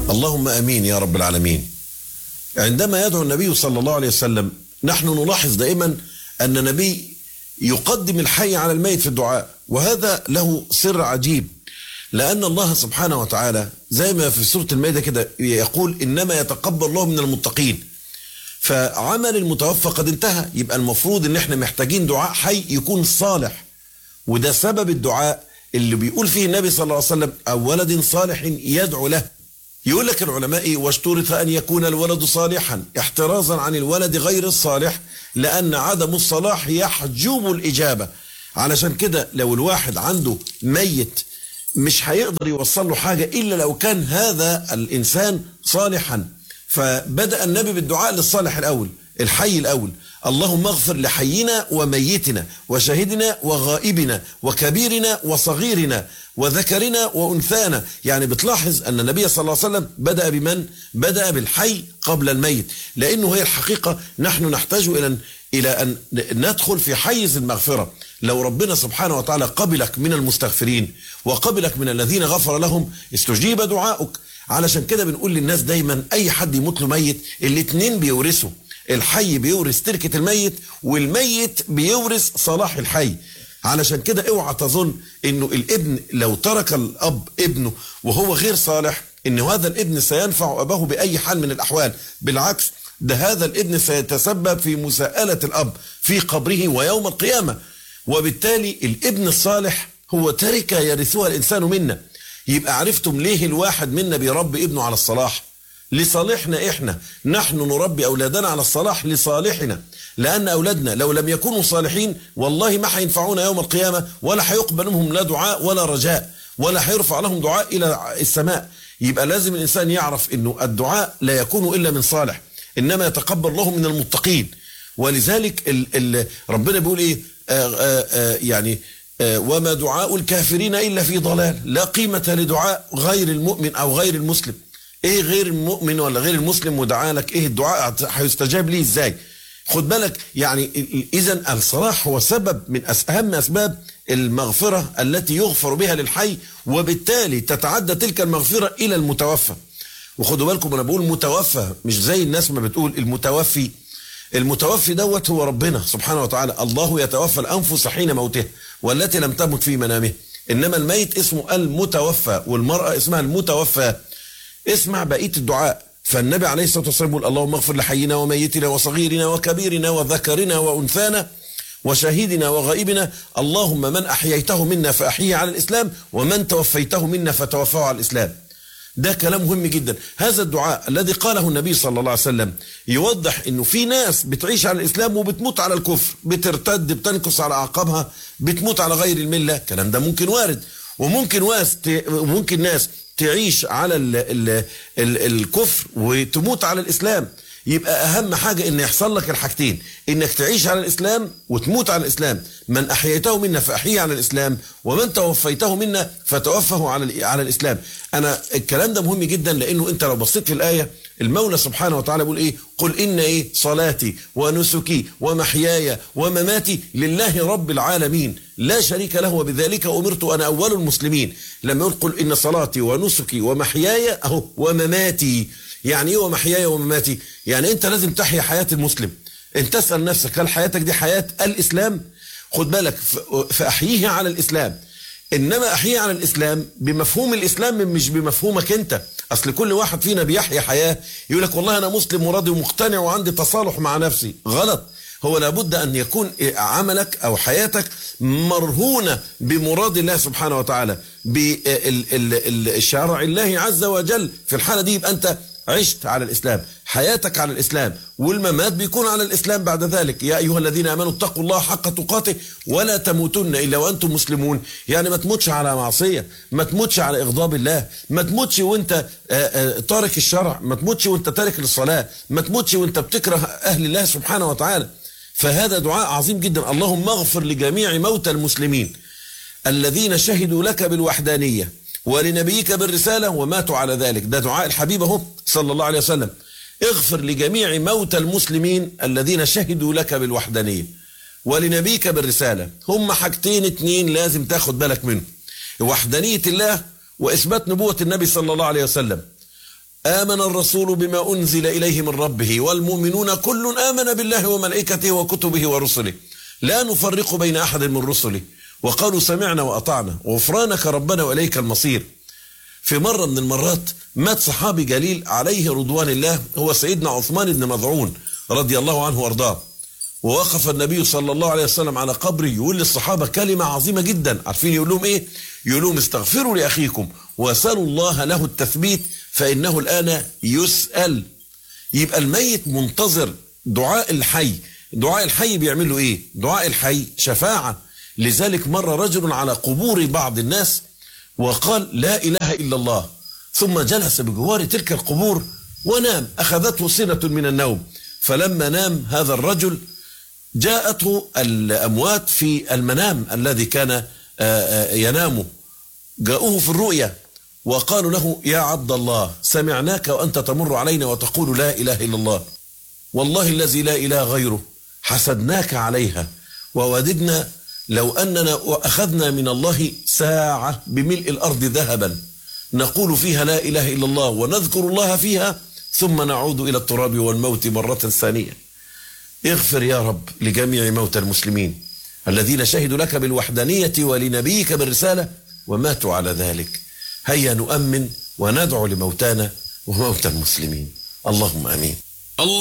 اللهم امين يا رب العالمين. عندما يدعو النبي صلى الله عليه وسلم نحن نلاحظ دائما ان النبي يقدم الحي على الميت في الدعاء وهذا له سر عجيب لان الله سبحانه وتعالى زي ما في سوره المائده كده يقول انما يتقبل الله من المتقين. فعمل المتوفى قد انتهى يبقى المفروض ان احنا محتاجين دعاء حي يكون صالح وده سبب الدعاء اللي بيقول فيه النبي صلى الله عليه وسلم او ولد صالح يدعو له يقول لك العلماء إيه واشترط ان يكون الولد صالحا احترازا عن الولد غير الصالح لان عدم الصلاح يحجب الاجابه علشان كده لو الواحد عنده ميت مش هيقدر يوصل له حاجه الا لو كان هذا الانسان صالحا فبدأ النبي بالدعاء للصالح الأول الحي الأول اللهم اغفر لحينا وميتنا وشاهدنا وغائبنا وكبيرنا وصغيرنا وذكرنا وأنثانا يعني بتلاحظ أن النبي صلى الله عليه وسلم بدأ بمن؟ بدأ بالحي قبل الميت لأنه هي الحقيقة نحن نحتاج إلى إلى أن ندخل في حيز المغفرة لو ربنا سبحانه وتعالى قبلك من المستغفرين وقبلك من الذين غفر لهم استجيب دعاؤك علشان كده بنقول للناس دايما اي حد يموت له ميت الاثنين بيورثوا الحي بيورث تركة الميت والميت بيورث صلاح الحي علشان كده اوعى تظن انه الابن لو ترك الاب ابنه وهو غير صالح ان هذا الابن سينفع اباه باي حال من الاحوال بالعكس ده هذا الابن سيتسبب في مساءلة الاب في قبره ويوم القيامة وبالتالي الابن الصالح هو تركة يرثها الانسان منا يبقى عرفتم ليه الواحد منا بيربي ابنه على الصلاح لصالحنا احنا نحن نربي اولادنا على الصلاح لصالحنا لان اولادنا لو لم يكونوا صالحين والله ما هينفعونا يوم القيامه ولا هيقبل منهم لا دعاء ولا رجاء ولا هيرفع لهم دعاء الى السماء يبقى لازم الانسان يعرف انه الدعاء لا يكون الا من صالح انما يتقبل الله من المتقين ولذلك ال ال ربنا بيقول ايه آآ آآ يعني وما دعاء الكافرين الا في ضلال لا قيمه لدعاء غير المؤمن او غير المسلم ايه غير المؤمن ولا غير المسلم ودعا لك ايه الدعاء هيستجاب ليه ازاي خد بالك يعني اذا الصلاح هو سبب من اهم اسباب المغفره التي يغفر بها للحي وبالتالي تتعدى تلك المغفره الى المتوفى وخدوا بالكم انا بقول متوفى مش زي الناس ما بتقول المتوفي المتوفي دوت هو ربنا سبحانه وتعالى الله يتوفى الانفس حين موتها والتي لم تمت في منامها انما الميت اسمه المتوفى والمراه اسمها المتوفى اسمع بقيه الدعاء فالنبي عليه الصلاه والسلام يقول اللهم اغفر لحينا وميتنا وصغيرنا وكبيرنا وذكرنا وانثانا وشهيدنا وغائبنا اللهم من احييته منا فاحيه على الاسلام ومن توفيته منا فتوفاه على الاسلام ده كلام مهم جدا هذا الدعاء الذي قاله النبي صلى الله عليه وسلم يوضح انه في ناس بتعيش على الاسلام وبتموت على الكفر بترتد بتنكس على اعقابها بتموت على غير المله الكلام ده ممكن وارد وممكن واس ممكن ناس تعيش على ال ال ال الكفر وتموت على الاسلام يبقى اهم حاجه ان يحصل لك الحاجتين انك تعيش على الاسلام وتموت على الاسلام من احييته منا فاحيه على الاسلام ومن توفيته منا فتوفه على على الاسلام انا الكلام ده مهم جدا لانه انت لو بصيت في الايه المولى سبحانه وتعالى بيقول ايه قل ان ايه صلاتي ونسكي ومحياي ومماتي لله رب العالمين لا شريك له وبذلك امرت انا اول المسلمين لما يقول قل ان صلاتي ونسكي ومحياي اهو ومماتي يعني ايه ومحياي ومماتي يعني انت لازم تحيا حياه المسلم انت تسال نفسك هل حياتك دي حياه الاسلام خد بالك فاحييه على الاسلام انما احييه على الاسلام بمفهوم الاسلام مش بمفهومك انت اصل كل واحد فينا بيحيا حياه يقول لك والله انا مسلم وراضي ومقتنع وعندي تصالح مع نفسي غلط هو لابد ان يكون عملك او حياتك مرهونه بمراد الله سبحانه وتعالى بشرع الله عز وجل في الحاله دي يبقى انت عشت على الاسلام حياتك على الاسلام والممات بيكون على الاسلام بعد ذلك يا ايها الذين امنوا اتقوا الله حق تقاته ولا تموتن الا وانتم مسلمون يعني ما تموتش على معصيه ما تموتش على اغضاب الله ما تموتش وانت تارك الشرع ما تموتش وانت تارك للصلاه ما تموتش وانت بتكره اهل الله سبحانه وتعالى فهذا دعاء عظيم جدا اللهم اغفر لجميع موتى المسلمين الذين شهدوا لك بالوحدانيه ولنبيك بالرسالة وماتوا على ذلك ده دعاء الحبيب اهو صلى الله عليه وسلم اغفر لجميع موتى المسلمين الذين شهدوا لك بالوحدانية ولنبيك بالرسالة هم حاجتين اتنين لازم تاخد بالك منهم وحدانية الله وإثبات نبوة النبي صلى الله عليه وسلم آمن الرسول بما أنزل إليه من ربه والمؤمنون كل آمن بالله وملائكته وكتبه ورسله لا نفرق بين أحد من رسله وقالوا سمعنا وأطعنا وغفرانك ربنا وإليك المصير في مرة من المرات مات صحابي جليل عليه رضوان الله هو سيدنا عثمان بن مضعون رضي الله عنه وارضاه ووقف النبي صلى الله عليه وسلم على قبره يقول للصحابة كلمة عظيمة جدا عارفين يقول لهم ايه يقول لهم استغفروا لأخيكم وسألوا الله له التثبيت فإنه الآن يسأل يبقى الميت منتظر دعاء الحي دعاء الحي بيعمل له ايه دعاء الحي شفاعة لذلك مر رجل على قبور بعض الناس وقال لا إله إلا الله ثم جلس بجوار تلك القبور ونام أخذته سنة من النوم فلما نام هذا الرجل جاءته الأموات في المنام الذي كان ينام جاءوه في الرؤيا وقالوا له يا عبد الله سمعناك وأنت تمر علينا وتقول لا إله إلا الله والله الذي لا إله غيره حسدناك عليها ووددنا لو أننا أخذنا من الله ساعة بملء الأرض ذهبا نقول فيها لا إله إلا الله ونذكر الله فيها ثم نعود إلى التراب والموت مرة ثانية اغفر يا رب لجميع موتى المسلمين الذين شهدوا لك بالوحدانية ولنبيك بالرسالة وماتوا على ذلك هيا نؤمن وندعو لموتانا وموتى المسلمين اللهم امين